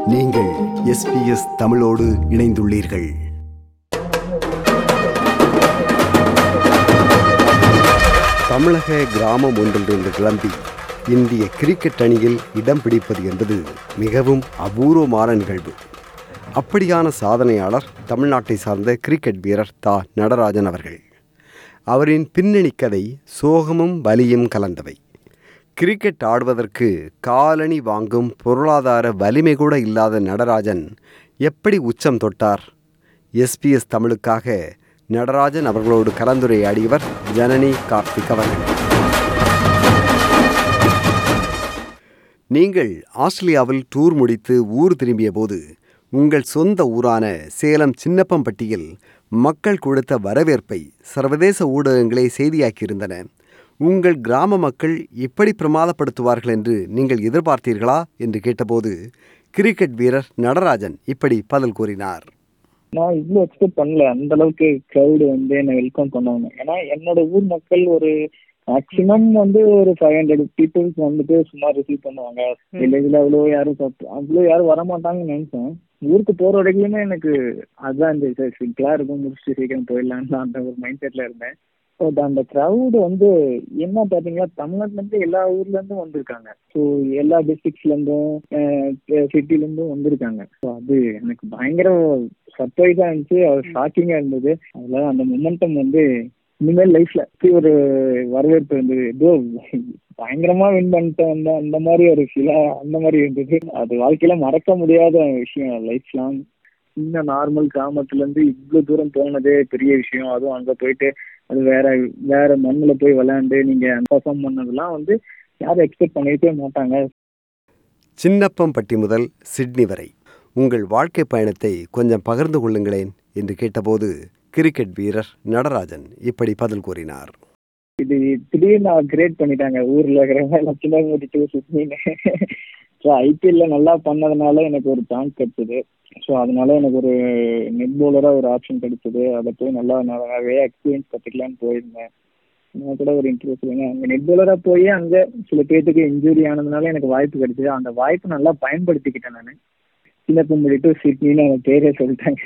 நீங்கள் எஸ்பிஎஸ் தமிழோடு இணைந்துள்ளீர்கள் தமிழக கிராமம் ஒன்றிலிருந்து கிளம்பி இந்திய கிரிக்கெட் அணியில் இடம் பிடிப்பது என்பது மிகவும் அபூர்வமான நிகழ்வு அப்படியான சாதனையாளர் தமிழ்நாட்டை சார்ந்த கிரிக்கெட் வீரர் தா நடராஜன் அவர்கள் அவரின் பின்னணி கதை சோகமும் வலியும் கலந்தவை கிரிக்கெட் ஆடுவதற்கு காலணி வாங்கும் பொருளாதார வலிமை கூட இல்லாத நடராஜன் எப்படி உச்சம் தொட்டார் எஸ்பிஎஸ் தமிழுக்காக நடராஜன் அவர்களோடு கலந்துரையாடியவர் ஜனனி கார்த்திக் அவர்கள் நீங்கள் ஆஸ்திரேலியாவில் டூர் முடித்து ஊர் திரும்பிய போது உங்கள் சொந்த ஊரான சேலம் சின்னப்பம்பட்டியில் மக்கள் கொடுத்த வரவேற்பை சர்வதேச ஊடகங்களே செய்தியாக்கியிருந்தன உங்கள் கிராம மக்கள் இப்படி பிரமாதப்படுத்துவார்கள் என்று நீங்கள் எதிர்பார்த்தீர்களா என்று கேட்டபோது கிரிக்கெட் வீரர் நடராஜன் இப்படி பதில் கூறினார் நான் இவ்வளவு எக்ஸ்பெக்ட் பண்ணல அந்த அளவுக்கு கிரௌடு வந்து என்ன வெல்கம் பண்ணுவாங்க ஏன்னா என்னோட ஊர் மக்கள் ஒரு மேக்சிமம் வந்து ஒரு ஃபைவ் ஹண்ட்ரட் பீப்புள்ஸ் வந்துட்டு சும்மா ரிசீவ் பண்ணுவாங்க வில்லேஜ்ல அவ்வளோ யாரும் சாப்பிட்டு அவ்வளோ யாரும் வரமாட்டாங்கன்னு நினைச்சேன் ஊருக்கு போற வரைக்குமே எனக்கு அதுதான் இந்த சிம்பிளா இருக்கும் முடிச்சுட்டு சீக்கிரம் போயிடலான்னு அந்த ஒரு மைண்ட் செட்ல இருந்தேன் பட் அந்த க்ரௌடு வந்து என்ன பாத்தீங்கன்னா தமிழ்நாட்டுல இருந்து எல்லா ஊர்ல இருந்தும் வந்திருக்காங்க ஸோ எல்லா டிஸ்ட்ரிக்ட்ஸ்ல இருந்தும் சிட்டில இருந்தும் வந்திருக்காங்க ஸோ அது எனக்கு பயங்கர சர்ப்ரைஸா இருந்துச்சு அது ஷாக்கிங்கா இருந்தது அதுல அந்த மொமெண்டம் வந்து இனிமேல் லைஃப்ல ஒரு வரவேற்பு இருந்தது ஏதோ பயங்கரமா வின் பண்ணிட்டேன் அந்த அந்த மாதிரி ஒரு ஃபீலா அந்த மாதிரி இருந்தது அது வாழ்க்கையில மறக்க முடியாத விஷயம் லைஃப் லாங் சின்ன நார்மல் கிராமத்துல இருந்து இவ்வளவு தூரம் போனதே பெரிய விஷயம் அதுவும் அங்க போயிட்டு அது வேற வேற மண்ணுல போய் விளையாண்டு நீங்க பர்ஃபார்ம் பண்ணதெல்லாம் வந்து யாரும் எக்ஸ்பெக்ட் பண்ணிருக்கவே மாட்டாங்க சின்னப்பம்பட்டி முதல் சிட்னி வரை உங்கள் வாழ்க்கை பயணத்தை கொஞ்சம் பகிர்ந்து கொள்ளுங்களேன் என்று கேட்டபோது கிரிக்கெட் வீரர் நடராஜன் இப்படி பதில் கூறினார் இது திடீர்னு கிரேட் பண்ணிட்டாங்க ஊர்ல இருக்கிறவங்க சின்னமூடி டூ சிட்னின்னு ஸோ ஐபிஎல்ல நல்லா பண்ணதுனால எனக்கு ஒரு சான்ஸ் கிடைச்சது ஸோ அதனால எனக்கு ஒரு நெட் பவுலராக ஒரு ஆப்ஷன் கிடைச்சது அதை போய் நல்லா நிறைய எக்ஸ்பீரியன்ஸ் கற்றுக்கலான்னு போயிருந்தேன் நான் கூட ஒரு இன்ட்ரெஸ்ட் வேணும் அங்கே நெட் பவுலராக போய் அங்கே சில பேர்த்துக்கு இன்ஜுரி ஆனதுனால எனக்கு வாய்ப்பு கிடைச்சது அந்த வாய்ப்பு நல்லா பயன்படுத்திக்கிட்டேன் நான் சின்னப்பம்படி டு சிட்னின்னு அவங்க பேரே சொல்லிட்டாங்க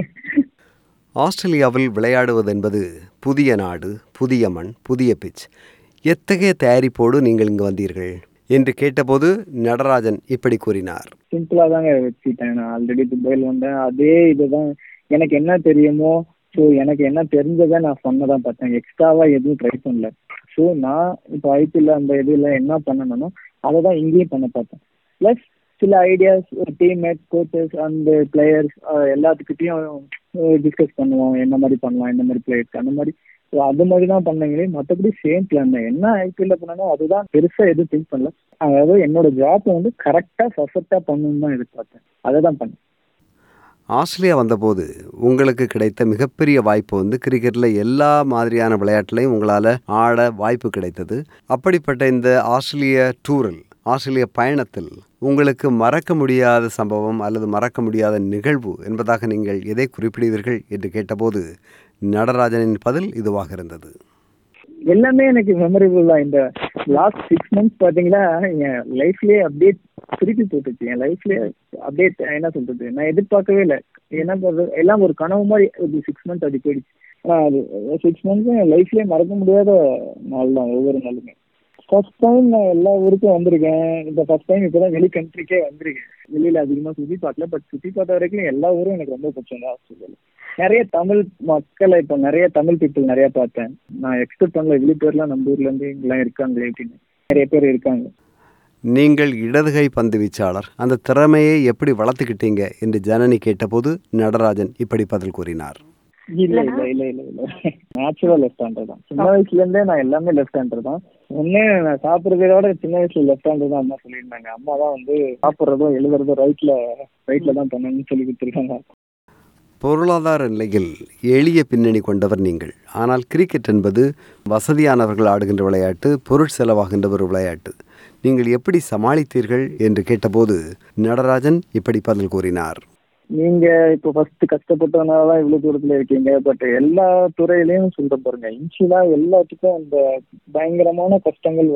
ஆஸ்திரேலியாவில் விளையாடுவது என்பது புதிய நாடு புதிய மண் புதிய பிச் எத்தகைய தயாரிப்போடு நீங்கள் இங்கு வந்தீர்கள் என்று கேட்டபோது நடராஜன் இப்படி கூறினார் சிம்பிளா தாங்க வச்சுட்டேன் நான் ஆல்ரெடி துபாயில் வந்தேன் அதே இதுதான் எனக்கு என்ன தெரியுமோ ஸோ எனக்கு என்ன தெரிஞ்சதை நான் சொன்னதான் பார்த்தேன் எக்ஸ்ட்ராவா எதுவும் ட்ரை பண்ணல ஸோ நான் இப்போ ஐபிஎல் அந்த இதுல என்ன பண்ணணும்னோ அதை தான் இங்கேயும் பண்ண பார்த்தேன் ப்ளஸ் சில ஐடியாஸ் டீம்மேட்ஸ் கோச்சஸ் அந்த பிளேயர்ஸ் எல்லாத்துக்கிட்டையும் டிஸ்கஸ் பண்ணுவோம் என்ன மாதிரி பண்ணலாம் என்ன மாதிரி பிளேயர்ஸ் அந்த மாதிரி ஸோ அது மாதிரி தான் பண்ணீங்களே மற்றபடி சேம் பிளான் தான் என்ன ஐபிஎல்ல பண்ணணும் அதுதான் பெருசாக எதுவும் திங்க் பண்ணல அதாவது என்னோட ஜாப் வந்து கரெக்டாக பர்ஃபெக்டாக பண்ணணும்னு தான் எதிர்பார்த்தேன் அதை தான் பண்ணேன் ஆஸ்திரேலியா வந்தபோது உங்களுக்கு கிடைத்த மிகப்பெரிய வாய்ப்பு வந்து கிரிக்கெட்டில் எல்லா மாதிரியான விளையாட்டுலையும் உங்களால் ஆட வாய்ப்பு கிடைத்தது அப்படிப்பட்ட இந்த ஆஸ்திரேலிய டூரில் ஆஸ்திரேலிய பயணத்தில் உங்களுக்கு மறக்க முடியாத சம்பவம் அல்லது மறக்க முடியாத நிகழ்வு என்பதாக நீங்கள் எதை குறிப்பிடுவீர்கள் என்று கேட்டபோது நடராஜனின் பதில் இதுவாக இருந்தது எல்லாமே எனக்கு மெமரபிள் தான் இந்த லாஸ்ட் சிக்ஸ் மந்த்ஸ் பார்த்தீங்கன்னா என் லைஃப்லேயே அப்டேட் திருப்பி போட்டுச்சு என் லைஃப்லேயே அப்டேட் என்ன சொல்றது நான் எதிர்பார்க்கவே இல்லை என்ன பண்ணுறது எல்லாம் ஒரு கனவு மாதிரி ஒரு சிக்ஸ் மந்த் அது போயிடுச்சு ஆனால் அது சிக்ஸ் மந்த்ஸ் என் லைஃப்லேயே மறக்க முடியாத நாள் தான் ஒவ்வொரு நாளுமே ஃபர்ஸ்ட் டைம் நான் எல்லா ஊருக்கும் வந்திருக்கேன் இந்த ஃபர்ஸ்ட் டைம் இப்போ தான் வெளி கண்ட்ரிக்கே வந்திருக்கேன் வெளியில் அதிகமாக சுற்றி பார்க்கல பட் சுற்றி பார்த்த வரைக்கும் எல்லா ஊரும் எனக்கு ரொம்ப பிடிச்சது ஆஸ்திரேலியாவில் நிறைய தமிழ் மக்களை இப்போ நிறைய தமிழ் பீப்புள் நிறைய பார்த்தேன் நான் எக்ஸ்பெக்ட் பண்ணல இவ்வளோ பேர்லாம் நம்ம ஊர்ல இருந்து இங்கெல்லாம் இருக்காங்களே அப்படின்னு நிறைய பேர் இருக்காங்க நீங்கள் இடதுகை பந்து வீச்சாளர் அந்த திறமையை எப்படி வளர்த்துக்கிட்டீங்க என்று ஜனனி கேட்டபோது நடராஜன் இப்படி பதில் கூறினார் இல்ல இல்ல இல்ல இல்ல இல்ல நேச்சுரல் லெஃப்ட் ஹேண்டர் தான் சின்ன வயசுல இருந்தே நான் எல்லாமே லெஃப்ட் ஹேண்டர் தான் ஒன்னே நான் சாப்பிடுறதோட சின்ன வயசுல லெஃப்ட் ஹேண்டர் தான் அம்மா சொல்லியிருந்தாங்க அம்மா தான் வந்து சாப்பிடுறதும் எழுதுறதும் ரைட்ல ரைட்ல தான் பண்ணணும்னு சொல்லி கொடுத்துருக்காங்க பொருளாதார நிலையில் எளிய பின்னணி கொண்டவர் நீங்கள் ஆனால் கிரிக்கெட் என்பது வசதியானவர்கள் ஆடுகின்ற விளையாட்டு பொருள் செலவாகின்ற ஒரு விளையாட்டு நீங்கள் எப்படி சமாளித்தீர்கள் என்று கேட்டபோது நடராஜன் இப்படி பதில் கூறினார் நீங்க இப்போ ஃபர்ஸ்ட் கஷ்டப்பட்டதுனால தான் இவ்வளவு தூரத்துல இருக்கீங்க பட் எல்லா துறையிலயும் சொல்ற பாருங்க இன்ஷியலா எல்லாத்துக்கும் அந்த பயங்கரமான கஷ்டங்கள் வரும்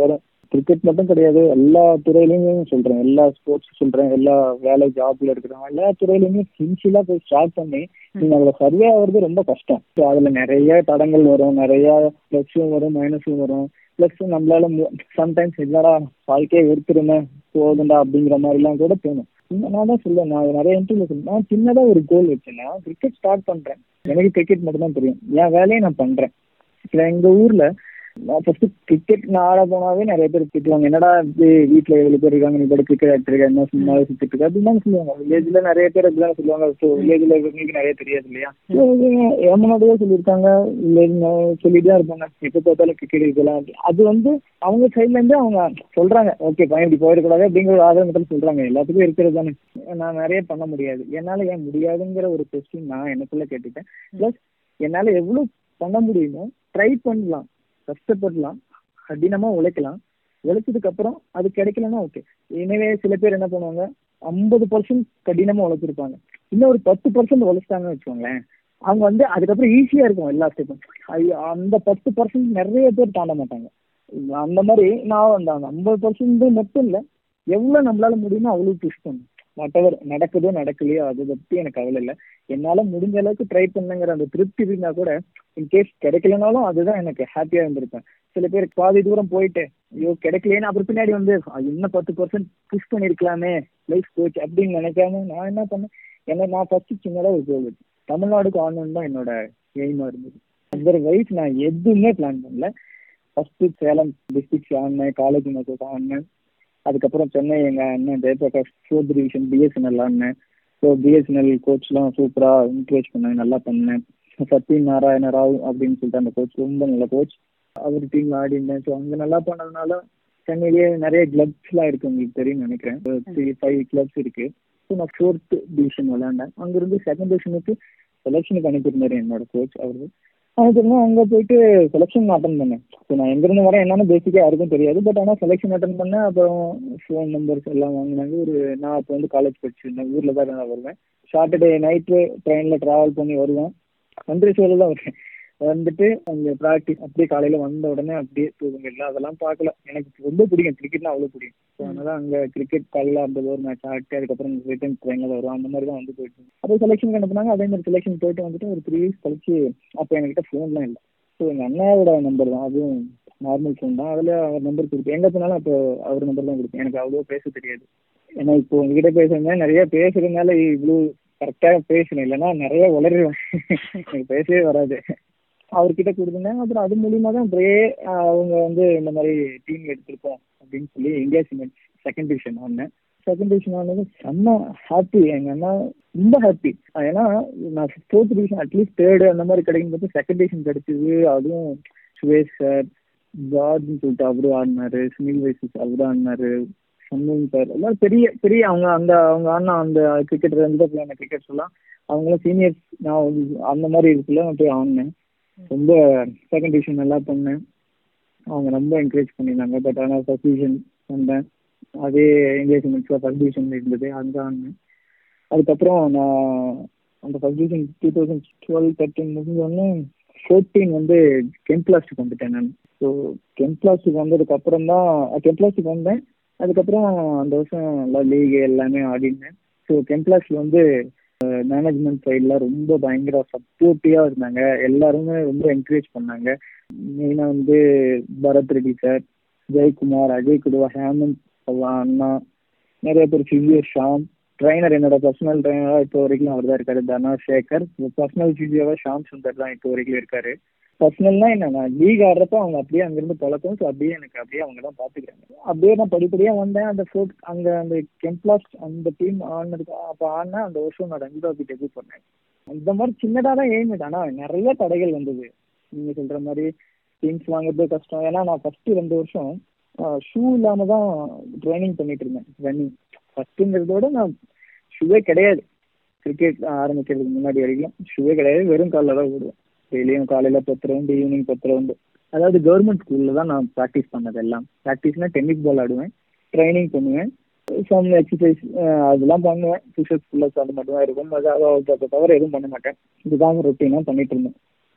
கிரிக்கெட் மட்டும் கிடையாது எல்லா துறையிலுமே சொல்றேன் எல்லா ஸ்போர்ட்ஸ் சொல்றேன் எல்லா வேலை ஜாப்ல இருக்கிறவங்க எல்லா துறையிலுமே சின்சியலா போய் ஸ்டார்ட் பண்ணி நீங்க அதுல சர்வே ஆகுறது ரொம்ப கஷ்டம் So, அதுல நிறைய தடங்கள் வரும் நிறைய பிளஸும் வரும் மைனஸும் வரும் பிளஸ் நம்மளால சம்டைம்ஸ் என்னடா வாழ்க்கையை வெறுத்துருமே போதுண்டா அப்படிங்கிற மாதிரி எல்லாம் கூட தோணும் இன்னும் நான் தான் சொல்லுவேன் நான் நிறைய இன்டர்வியூ சொல்லுவேன் நான் சின்னதா ஒரு கோல் வச்சேன்னா கிரிக்கெட் ஸ்டார்ட் பண்றேன் எனக்கு கிரிக்கெட் மட்டும் தான் தெரியும் என் வேலையை நான் பண்றேன் இதுல எங்க ஊர்ல நான் ஃபர்ஸ்ட் கிரிக்கெட் நான் ஆட போனாவே நிறைய பேர் திட்டுவாங்க என்னடா இது வீட்டுல ஏழு பேர் இருக்காங்க நீ கூட கிரிக்கெட் ஆடிட்டு என்ன சும்மா சுத்திட்டு இருக்க அப்படின்னு தான் சொல்லுவாங்க வில்லேஜ்ல நிறைய பேர் அப்படிதான் சொல்லுவாங்க ஸோ வில்லேஜ்ல இருக்கிறவங்களுக்கு நிறைய தெரியாது இல்லையா So, என் முன்னாடியே சொல்லியிருக்காங்க வில்லேஜ் சொல்லிட்டு தான் இருப்பாங்க எப்ப பார்த்தாலும் கிரிக்கெட் இதெல்லாம் அது வந்து அவங்க சைட்ல இருந்து அவங்க சொல்றாங்க ஓகே பையன் இப்படி போயிடக்கூடாது அப்படிங்கிற ஒரு ஆதரவத்தில் சொல்றாங்க எல்லாத்துக்கும் இருக்கிறது தானே நான் நிறைய பண்ண முடியாது என்னால ஏன் முடியாதுங்கிற ஒரு கொஸ்டின் நான் எனக்குள்ள கேட்டுட்டேன் பிளஸ் என்னால எவ்வளவு பண்ண முடியுமோ ட்ரை பண்ணலாம் கஷ்டப்படலாம் கடினமா உழைக்கலாம் உழைச்சதுக்கு அப்புறம் அது கிடைக்கலன்னா ஓகே எனவே சில பேர் என்ன பண்ணுவாங்க ஐம்பது பர்சன்ட் கடினமா உழைச்சிருப்பாங்க இன்னும் ஒரு பத்து பர்சன்ட் உழைச்சிட்டாங்கன்னு வச்சுக்கோங்களேன் அவங்க வந்து அதுக்கப்புறம் ஈஸியா இருக்கும் எல்லா ஸ்டெப்பும் அந்த பத்து பர்சன்ட் நிறைய பேர் தாண்ட மாட்டாங்க அந்த மாதிரி நான் அந்த அந்த ஐம்பது பர்சன்ட் மட்டும் இல்லை எவ்வளவு நம்மளால முடியுமோ அவ்வளவு புஷ் பண்ணும் மற்றவர் நடக்குதோ நடக்கலையோ அதை பத்தி எனக்கு கவலை இல்லை என்னால முடிஞ்ச அளவுக்கு ட்ரை பண்ணுங்கிற அந்த திருப்தி இருந்தா கூட இன்கேஸ் கிடைக்கலனாலும் அதுதான் எனக்கு ஹாப்பியா இருந்திருப்பேன் சில பேர் பாதி தூரம் போயிட்டு ஐயோ கிடைக்கலையேன்னு அப்புறம் பின்னாடி வந்து "ஆ, இன்னும் பத்து பர்சன்ட் புஷ் பண்ணிருக்கலாமே லைஃப் கோச் அப்படின்னு நினைக்காம நான் என்ன பண்ணேன் என்ன நான் ஃபர்ஸ்ட் சின்னதா ஒரு கோல் வச்சேன் தமிழ்நாடுக்கு ஆடணும்னு தான் என்னோட எய்மா இருந்தது அதர்வைஸ் நான் எதுவுமே பிளான் பண்ணல ஃபர்ஸ்ட் சேலம் டிஸ்ட்ரிக்ட் ஆடினேன் காலேஜ் மேட்சஸ் ஆடினேன் அதுக்கப்புறம் சென்னை எங்க அண்ணன் ஜெயபிரகாஷ் ஃபோர்த் டிவிஷன் பிஎஸ்என்எல் ஆடினேன் ஸோ பிஎஸ்என்எல் கோச்லாம் சூப்பரா என்கரேஜ் பண்ணாங்க நல்லா பண்ணேன் சத்யன் நாராயண ராவ் அப்படின்னு சொல்லிட்டு அந்த கோச் ரொம்ப நல்ல கோச் அவர் டீம்ல ஆடி இருந்தேன் ஸோ அங்க நல்லா பண்ணதுனால சென்னையிலேயே நிறைய கிளப்ஸ்லாம் இருக்கு உங்களுக்கு தெரியும்னு நினைக்கிறேன் த்ரீ ஃபைவ் கிளப்ஸ் இருக்கு ஸோ நான் ஃபோர்த் டிவிஷன் விளையாண்டேன் அங்கிருந்து செகண்ட் டிவிஷனுக்கு செலெக்ஷனுக்கு அனுப்பியிருந்தாரு என்னோட கோச் அவரு அதுக்கப்புறம் அங்க போயிட்டு செலெக்ஷன் அட்டன் பண்ணேன் ஸோ நான் எங்கிருந்து வரேன் என்னன்னு பேசிக்காக யாருக்கும் தெரியாது பட் ஆனால் செலெக்ஷன் அட்டன் பண்ணேன் அப்புறம் ஃபோன் நம்பர்ஸ் எல்லாம் வாங்கினாங்க ஒரு நான் அப்போ வந்து காலேஜ் படிச்சிருந்தேன் ஊரில் தான் நான் வருவேன் சாட்டர்டே நைட்டு ட்ரெயினில் ட்ராவல் பண்ணி வருவேன் மந்திரி சோழ தான் வருவேன் வந்துட்டு அங்கே ப்ராக்டிஸ் அப்படியே காலையில் வந்த உடனே அப்படியே தூங்குங்க இல்லை அதெல்லாம் பார்க்கல எனக்கு ரொம்ப பிடிக்கும் கிரிக்கெட்னா அவ்வளோ பிடிக்கும் ஸோ அதனால அங்கே கிரிக்கெட் காலையில் ஐம்பது ஓவர் மேட்ச் ஆடிட்டு அதுக்கப்புறம் ரிட்டர்ன் ட்ரெயினில் வரும் அந்த மாதிரி தான் வந்து போயிட்டு அப்போ செலெக்ஷன் அனுப்புனாங்க அதே மாதிரி செலெக்ஷன் போயிட்டு வந்துட்டு ஒரு த்ரீ வீக்ஸ் கழிச்சு அப்போ எங்ககிட்ட ஃபோன்லாம் இல்லை ஸோ எங்கள் அண்ணாவோட நம்பர் தான் அதுவும் நார்மல் ஃபோன் தான் அதில் அவர் நம்பர் கொடுப்பேன் எங்கே போனாலும் அப்போ அவர் நம்பர் தான் கொடுப்பேன் எனக்கு அவ்வளோ பேச தெரியாது ஏன்னா இப்போ உங்ககிட்ட பேசுறதுனால நிறைய பேசுறதுனால இவ்வளோ கரெக்டாக பேசணும் இல்லைன்னா நிறைய உளறிடுவேன் எனக்கு பேசவே வராது அவர்கிட்ட கொடுத்துருந்தேன் அப்புறம் அது மூலியமா தான் அப்படியே ஆஹ், அவங்க வந்து இந்த மாதிரி டீம் எடுத்திருக்கோம் அப்படின்னு சொல்லி இந்தியா சிமெண்ட் செகண்ட் டிவிஷன் ஆனேன் செகண்ட் டிவிஷன் ஆனது செம்ம ஹாப்பி எங்க அண்ணா ரொம்ப ஹாப்பி ஏன்னா நான் ஃபோர்த் டிவிஷன் அட்லீஸ்ட் தேர்டு அந்த மாதிரி கிடைக்கும் போது செகண்ட் டிவிஷன் கிடைச்சது அதுவும் சுரேஷ் சார் ஜார்ஜ்னு சொல்லிட்டு அவரும் ஆடினாரு சுனில் வைசஸ் அவரும் ஆடினாரு சண்முகம் சார் எல்லாம் பெரிய பெரிய அவங்க அந்த அவங்க ஆடின அந்த கிரிக்கெட் ரெண்டு பிள்ளைங்க கிரிக்கெட் எல்லாம் அவங்களும் சீனியர்ஸ் நான் வந்து அந்த மாதிரி இருக்குல்ல நான் போய் ஆடினேன் ரொம்ப செகண்ட் டிவிஷன் நல்லா பண்ணேன் அவங்க ரொம்ப என்கரேஜ் பண்ணியிருந்தாங்க பட் ஆனால் ஃபர்ஸ்ட் டிவிஷன் வந்தேன் அதே என்கேஜ்மெண்ட்ஸில் ஃபர்ஸ்ட் டிவிஷன் இருந்தது அங்கே ஆடினேன் அதுக்கப்புறம் நான் அந்த first division two thousand twelve thirteen முடிஞ்சோடனே ஃபோர்டீன் வந்து கெம்ப்ளாஸ்ட்டுக்கு வந்துட்டேன் நான் ஸோ கெம்ப்ளாஸ்ட்டுக்கு வந்ததுக்கு அப்புறம் தான் கெம்ப்ளாஸ்ட்டுக்கு வந்தேன் அதுக்கப்புறம் அந்த வருஷம் நல்லா லீக் எல்லாமே ஆடினேன் ஸோ கெம்ப்ளாஸ்ல வந்து மேனேஜ்மெண்ட் சைடில் ரொம்ப பயங்கர சப்போர்ட்டிவாக இருந்தாங்க எல்லாருமே ரொம்ப என்கரேஜ் பண்ணாங்க மெயினாக வந்து பரத் ரெட்டி சார் ஜெயக்குமார் அஜய் குடுவா ஹேமந்த் அவ- அண்ணா நிறைய பேர் ஃபிசியோ ஷாம் ட்ரைனர் என்னோட பர்சனல் ட்ரைனராக இப்போ வரைக்கும் அவர் தான் இருக்காரு தனா சேகர் பர்சனல் ஃபிசியோவா ஷாம் சுந்தர் தான் இப்போ வரைக்கும் இருக்காரு பர்சனல்னா என்ன நான் லீக் ஆடுறப்ப அவங்க அப்படியே அங்கிருந்து பழக்கம் ஸோ அப்படியே எனக்கு அப்படியே அவங்க தான் பார்த்துக்கிறாங்க அப்படியே நான் படிப்படியாக வந்தேன் அந்த ஃபோர்ட் அங்கே அந்த கெம்ப்ளாஸ் அந்த டீம் ஆடினதுக்கு அப்போ ஆடினா அந்த வருஷம் நான் ரஞ்சிதா போய் டெபியூ பண்ணேன் இந்த மாதிரி சின்னதாக தான் எய்ம் ஆனால் நிறைய தடைகள் வந்தது நீங்கள் சொல்கிற மாதிரி டீம்ஸ் வாங்குறது கஷ்டம் ஏன்னா நான் ஃபர்ஸ்ட் ரெண்டு வருஷம் ஷூ இல்லாமல் தான் ட்ரைனிங் பண்ணிட்டு இருந்தேன் ரன்னிங் ஃபர்ஸ்ட்டுங்கிறதோட நான் ஷூவே கிடையாது கிரிக்கெட் ஆரம்பிக்கிறதுக்கு முன்னாடி வரைக்கும் ஷூவே கிடையாது வெறும் காலில் தான் ஓடுவேன் டெய்லியும் காலையில் பத்து ரவுண்டு ஈவினிங் பத்து ரவுண்டு அதாவது கவர்மெண்ட் ஸ்கூலில் தான் நான் ப்ராக்டிஸ் பண்ணது எல்லாம் ப்ராக்டிஸ்னால் டென்னிஸ் பால் ஆடுவேன் ட்ரைனிங் பண்ணுவேன் சம் எக்ஸசைஸ் அதெல்லாம் பண்ணுவேன் புஷப்ஸ் ஃபுல்லஸ் அது மட்டும் தான் இருக்கும் அது அதை தவிர எதுவும் பண்ண மாட்டேன் இதுதான் ரொட்டீனாக பண்ணிட்டு இருந்தேன்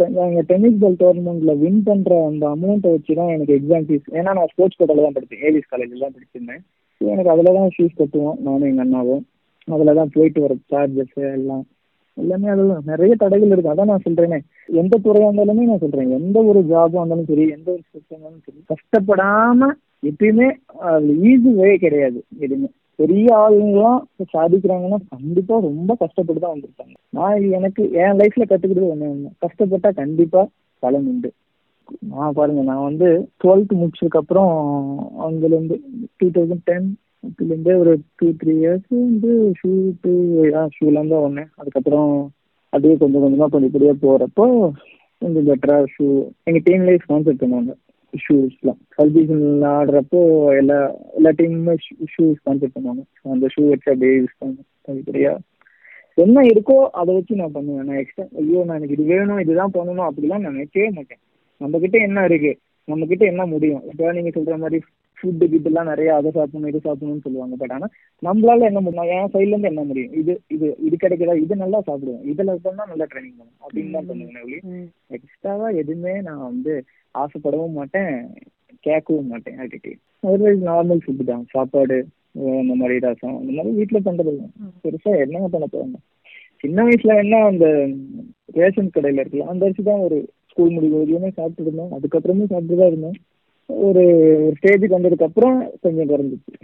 எங்க டென்னிஸ் பால் டோர்னமெண்ட்ல வின் பண்ற அந்த அமௌண்ட்டை வச்சு தான் எனக்கு எக்ஸாம் ஃபீஸ் ஏன்னா நான் ஸ்போர்ட்ஸ் கோட்டால தான் படித்தேன் ஏவிஸ் காலேஜில் தான் படிச்சிருந்தேன் So, எனக்கு அதில் தான் ஃபீஸ் கட்டுவோம் நானும் எங்கள் அண்ணாவும் அதில் தான் போயிட்டு வர சார்ஜஸ் எல்லாம் எல்லாமே அதுதான் நிறைய தடைகள் இருக்கு அதான் நான் சொல்றேனே எந்த துறையா இருந்தாலுமே நான் சொல்றேன் எந்த ஒரு ஜாபா இருந்தாலும் சரி எந்த ஒரு ஸ்பெக்ட் இருந்தாலும் சரி கஷ்டப்படாம எப்பயுமே அது ஈஸி வே கிடையாது எதுவுமே பெரிய ஆளுங்களாம் சாதிக்கிறாங்கன்னா கண்டிப்பா ரொம்ப கஷ்டப்பட்டு தான் வந்திருக்காங்க நான் எனக்கு என் லைஃப்ல கத்துக்கிட்டது ஒண்ணு ஒண்ணு கஷ்டப்பட்டா கண்டிப்பா பலன் உண்டு நான் பாருங்க நான் வந்து டுவெல்த் முடிச்சதுக்கு அப்புறம் அங்கிருந்து டூ தௌசண்ட் டென் அதுலேருந்தே ஒரு டூ த்ரீ இயர்ஸ் வந்து ஷூ டூ ஷூலாம் தான் ஒன்று அதுக்கப்புறம் அப்படியே கொஞ்சம் கொஞ்சமாக படிப்படியாக போகிறப்போ கொஞ்சம் பெட்டராக ஷூ எங்கள் டீம்லேயே ஸ்பான்சர் பண்ணுவாங்க ஷூஸ்லாம் கல்பிஷன் ஆடுறப்போ எல்லா எல்லா டீமுமே ஷூ ஸ்பான்சர் பண்ணுவாங்க அந்த ஷூ வச்சு அப்படியே யூஸ் பண்ணுவேன் படிப்படியாக என்ன இருக்கோ அதை வச்சு நான் பண்ணுவேன் நான் எக்ஸ்ட்ரா ஐயோ நான் எனக்கு இது வேணும் இதுதான் பண்ணணும் அப்படிலாம் நான் நினைக்கவே மாட்டேன் நம்ம கிட்ட என்ன இருக்கு நம்ம கிட்ட என்ன முடியும் இப்போ நீங்க சொல்ற மாதிரி ஃபுட்டு கிட்டெல்லாம் நிறைய அதை சாப்பிடணும் இது சாப்பிடணும்னு சொல்லுவாங்க பட் ஆனா நம்மளால என்ன முடியும் என் சைட்ல இருந்து என்ன முடியும் இது இது இது கிடைக்குதா இது நல்லா சாப்பிடுவேன் இதுல பண்ணா நல்லா ட்ரைனிங் பண்ணும் அப்படின்னு தான் பண்ணுவேன் ஒளி எக்ஸ்ட்ராவா எதுவுமே நான் வந்து ஆசைப்படவும் மாட்டேன் கேட்கவும் மாட்டேன் யார்கிட்டயும் அதர்வைஸ் நார்மல் ஃபுட்டு தான் சாப்பாடு அஹ் இந்த மாதிரி ரசம் இந்த மாதிரி வீட்டுல பண்றது தான். பெருசா என்னங்க பண்ண போறாங்க சின்ன வயசுல என்ன அந்த ரேஷன் கடையில இருக்குல்ல அந்த அரிசி தான் ஒரு ஸ்கூல் முடிவு வரையுமே சாப்பிட்டு இருந்தோம் அதுக்கப்புறமே சாப்பிட்டு தான் இருந்தோம் ஒரு ஒரு ஸ்டேஜுக்கு வந்ததுக்கு அப்புறம் கொஞ்சம் குறைஞ்சிச்சு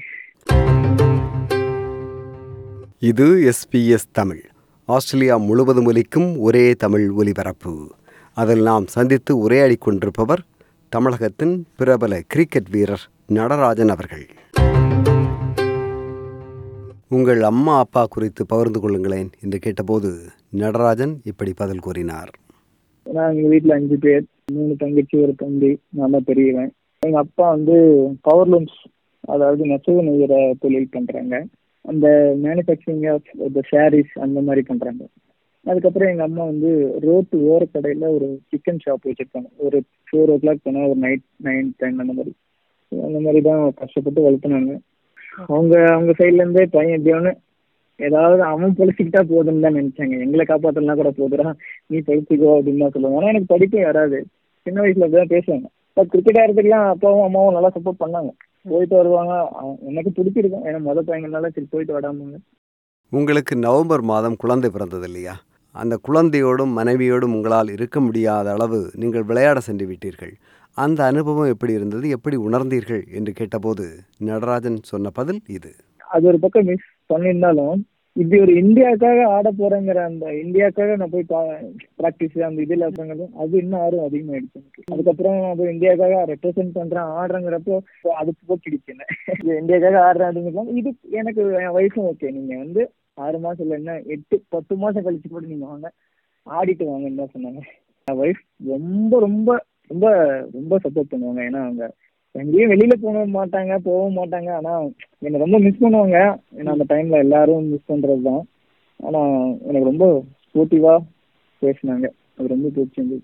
இது எஸ்பிஎஸ் தமிழ் ஆஸ்திரேலியா முழுவதும் ஒலிக்கும் ஒரே தமிழ் ஒலிபரப்பு அதில் நாம் சந்தித்து உரையாடிக் கொண்டிருப்பவர் தமிழகத்தின் பிரபல கிரிக்கெட் வீரர் நடராஜன் அவர்கள் உங்கள் அம்மா அப்பா குறித்து பகிர்ந்து கொள்ளுங்களேன் என்று கேட்டபோது நடராஜன் இப்படி பதில் கூறினார் நான் எங்க வீட்டுல அஞ்சு பேர் மூணு தங்கச்சி ஒரு தம்பி நான் தான் பெரியவன் எங்க அப்பா வந்து பவர் லூம்ஸ் அதாவது நெசவு நெய்கிற தொழில் பண்றாங்க அந்த மேனுஃபேக்சரிங் ஆஃப் இந்த சாரீஸ் அந்த மாதிரி பண்றாங்க அதுக்கப்புறம் எங்க அம்மா வந்து ரோட்டு ஓர கடையில ஒரு சிக்கன் ஷாப் வச்சிருக்காங்க ஒரு ஃபோர் ஓ கிளாக் போனா ஒரு நைட் நைன் டென் அந்த மாதிரி அந்த மாதிரி தான் கஷ்டப்பட்டு வளர்த்துனாங்க அவங்க அவங்க சைட்ல இருந்தே பையன் எப்படியானு ஏதாவது அவன் பொழிச்சுக்கிட்டா போதும்னு தான் நினைச்சாங்க எங்களை காப்பாத்தலாம் கூட போதுடா நீ படிச்சுக்கோ அப்படின்னு தான் சொல்லுவாங்க ஆனா எனக்கு படிப்பே வராது சின்ன வயசுல அப்படிதான் பேசுவாங்க பட் கிரிக்கெட் ஆடுறதுக்குலாம் அப்பாவும் அம்மாவும் நல்லா சப்போர்ட் பண்ணாங்க போயிட்டு வருவாங்க அவன் எனக்கு பிடிச்சிருக்கும் ஏன்னா முத பையங்கனால சரி போயிட்டு வராமங்க உங்களுக்கு நவம்பர் மாதம் குழந்தை பிறந்தது இல்லையா அந்த குழந்தையோடும் மனைவியோடும் உங்களால் இருக்க முடியாத அளவு நீங்கள் விளையாட சென்று விட்டீர்கள் அந்த அனுபவம் எப்படி இருந்தது எப்படி உணர்ந்தீர்கள் என்று கேட்டபோது நடராஜன் சொன்ன பதில் இது அது ஒரு பக்கம் மிஸ் பண்ணியிருந்தாலும் இப்படி ஒரு இந்தியாவுக்காக ஆட போறேங்கிற அந்த இந்தியாவுக்காக நான் போய் ப்ராக்டிஸ் அந்த இதுல இருக்கிறது அது இன்னும் ஆர்வம் அதிகமாயிடுச்சு எனக்கு அதுக்கப்புறம் அது இந்தியாவுக்காக ரெப்ரசென்ட் பண்றேன் ஆடுறேங்கிறப்போ அது போக்கிடுச்சு என்ன இது இந்தியாவுக்காக ஆடுறேன் அப்படிங்கிறப்போ இது எனக்கு என் வயசும் ஓகே நீங்க வந்து ஆறு மாசம் இல்லை என்ன எட்டு பத்து மாசம் கழிச்சு கூட நீங்க வாங்க ஆடிட்டு வாங்கன்னு தான் சொன்னாங்க என் ஒய்ஃப் ரொம்ப ரொம்ப ரொம்ப ரொம்ப சப்போர்ட் பண்ணுவாங்க ஏன்னா அவங்க எங்கேயும் வெளியில போக மாட்டாங்க போகவும் மாட்டாங்க ஆனா என்னை ரொம்ப மிஸ் பண்ணுவாங்க ஏன்னா அந்த டைம்ல எல்லாரும் மிஸ் பண்றது தான் ஆனா எனக்கு ரொம்ப ஸ்போர்ட்டிவா பேசினாங்க அது ரொம்ப பிடிச்சிருந்தது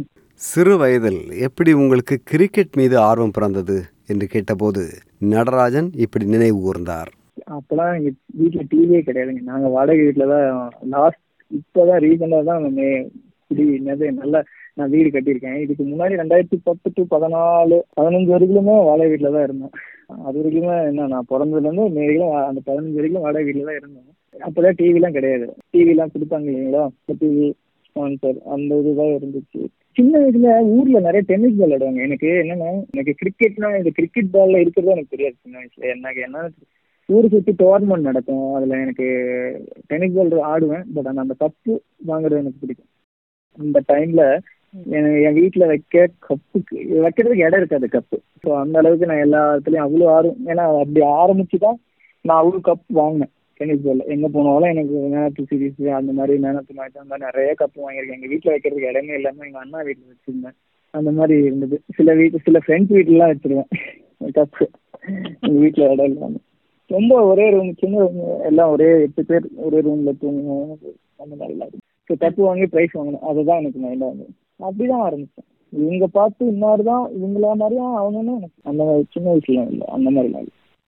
சிறு வயதில் எப்படி உங்களுக்கு கிரிக்கெட் மீது ஆர்வம் பிறந்தது என்று கேட்டபோது நடராஜன் இப்படி நினைவு கூர்ந்தார் அப்பெல்லாம் எங்க வீட்டுல டிவியே கிடையாதுங்க நாங்க வாடகை வீட்டுல தான் லாஸ்ட் இப்பதான் ரீசெண்டா தான் நம்ம குடி என்னது நல்லா நான் வீடு கட்டியிருக்கேன் இதுக்கு முன்னாடி ரெண்டாயிரத்தி பத்து டு பதினாலு பதினஞ்சு வரைக்குமே வாடகை வீட்டில் தான் இருந்தோம் அது வரைக்குமே என்ன நான் பிறந்ததுலேருந்து இன்ன வரைக்கும் வா- அந்த பதினஞ்சு வரைக்கும் வாடகை வீட்டில் தான் இருந்தோம் அப்போதான் டிவிலாம் கிடையாது டிவிலாம் கொடுத்தாங்க இல்லைங்களா டிவி ஸ்பான்சர் அந்த இதுதான் இருந்துச்சு சின்ன வயசுல ஊர்ல நிறைய டென்னிஸ் பால் விளையாடுவாங்க எனக்கு என்னன்னா எனக்கு கிரிக்கெட்னா இந்த கிரிக்கெட் பால்ல இருக்கிறது எனக்கு தெரியாது சின்ன வயசுல எனக்கு என்ன ஊர் சுத்தி டோர்னமெண்ட் நடக்கும் அதுல எனக்கு டென்னிஸ் பால் ஆடுவேன் பட் அந்த கப்பு வாங்குறது எனக்கு பிடிக்கும் அந்த டைம்ல எனக்கு என் வீட்டுல வைக்க கப்புக்கு வைக்கிறதுக்கு இடம் இருக்காது கப்பு ஸோ அந்த அளவுக்கு நான் எல்லா இடத்துலயும் அவ்வளோ ஆர்வம் ஏன்னா அப்படி ஆரம்பிச்சு தான் நான் அவ்வளோ கப் வாங்கினேன் டென்னிஸ் பால்ல எங்க போனாலும் எனக்கு மேன் ஆஃப் சீரீஸ் அந்த மாதிரி மேன் ஆஃப் மேட்ச் அந்த மாதிரி நிறைய கப் வாங்கியிருக்கேன் எங்க வீட்டுல வைக்கிறதுக்கு இடமே இல்லாம எங்க அண்ணா வீட்டுல வச்சிருந்தேன் அந்த மாதிரி இருந்தது சில வீட்டு சில ஃப்ரெண்ட்ஸ் வீட்டுலாம் வச்சிருவேன் கப்பு எங்க வீட்டுல இடம் இல்லாம ரொம்ப ஒரே ரூம் சின்ன room, எல்லாம் ஒரே எட்டு பேர் ஒரே ரூம்ல தூங்குவோம் அந்த மாதிரி எல்லாம் ஸோ கப்பு வாங்கி ப்ரைஸ் வாங்கணும் அதுதான் எனக்கு மைண்டாக வந்து அப்படிதான் ஆரம்பிச்சேன் இவங்க பார்த்து இன்னொரு தான் இவங்களா மாதிரியும் ஆகணும்னு எனக்கு அந்த மாதிரி சின்ன வயசுல இல்லை அந்த மாதிரிலாம் இல்லை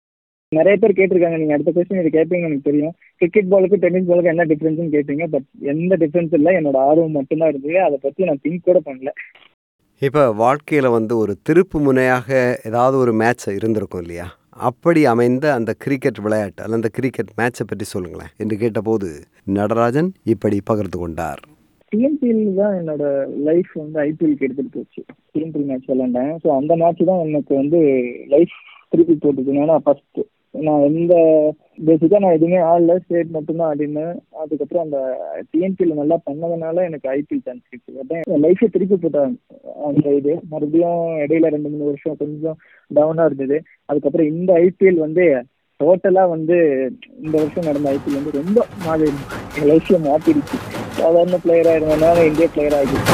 நிறைய பேர் கேட்டிருக்காங்க நீங்க அடுத்த கொஸ்டின் இது கேட்பீங்க எனக்கு தெரியும் கிரிக்கெட் பாலுக்கு டென்னிஸ் பாலுக்கு என்ன டிஃபரன்ஸ்னு கேட்பீங்க பட் எந்த டிஃபரன்ஸ் இல்லை என்னோட ஆர்வம் மட்டும்தான் இருந்தது அதை பத்தி நான் திங்க் கூட பண்ணல இப்போ வாழ்க்கையில் வந்து ஒரு திருப்பு முனையாக ஏதாவது ஒரு மேட்ச் இருந்திருக்கும் இல்லையா அப்படி அமைந்த அந்த கிரிக்கெட் விளையாட்டு அல்ல அந்த கிரிக்கெட் மேட்சை பற்றி சொல்லுங்களேன் என்று கேட்டபோது நடராஜன் இப்படி பகிர்ந்து கொண்டார் டிஎன்பிஎல் தான் என்னோட லைஃப் வந்து ஐபிஎல்க்கு எடுத்துட்டு போச்சு டிஎன்பிஎல் மேட்ச் விளாண்டேன் ஸோ அந்த மேட்ச் தான் எனக்கு வந்து லைஃப் திருப்பி போட்டுச்சு ஏன்னா ஃபர்ஸ்ட் நான் எந்த பேசிக்காக நான் எதுவுமே ஆடல ஸ்டேட் மட்டும்தான் ஆடினேன் அதுக்கப்புறம் அந்த டிஎன்பிஎல் நல்லா பண்ணதுனால எனக்கு ஐபிஎல் சான்ஸ் கிடைச்சது அதான் என் லைஃபை திருப்பி போட்டாங்க அந்த இது மறுபடியும் இடையில ரெண்டு மூணு வருஷம் கொஞ்சம் டவுனாக இருந்தது அதுக்கப்புறம் இந்த ஐபிஎல் வந்து டோட்டலாக வந்து இந்த வருஷம் நடந்த ஐபிஎல் வந்து ரொம்ப மாறி என் லைஃப்பை மாற்றிடுச்சு சாதாரண பிளேயராக இருந்ததுனால இந்திய பிளேயர் ஆகிடுச்சு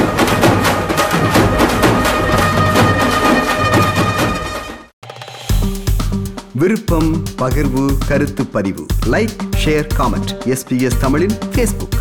விருப்பம் பகிர்வு கருத்து பதிவு லைக் ஷேர் காமெண்ட் எஸ்பிஎஸ் தமிழின் ஃபேஸ்புக்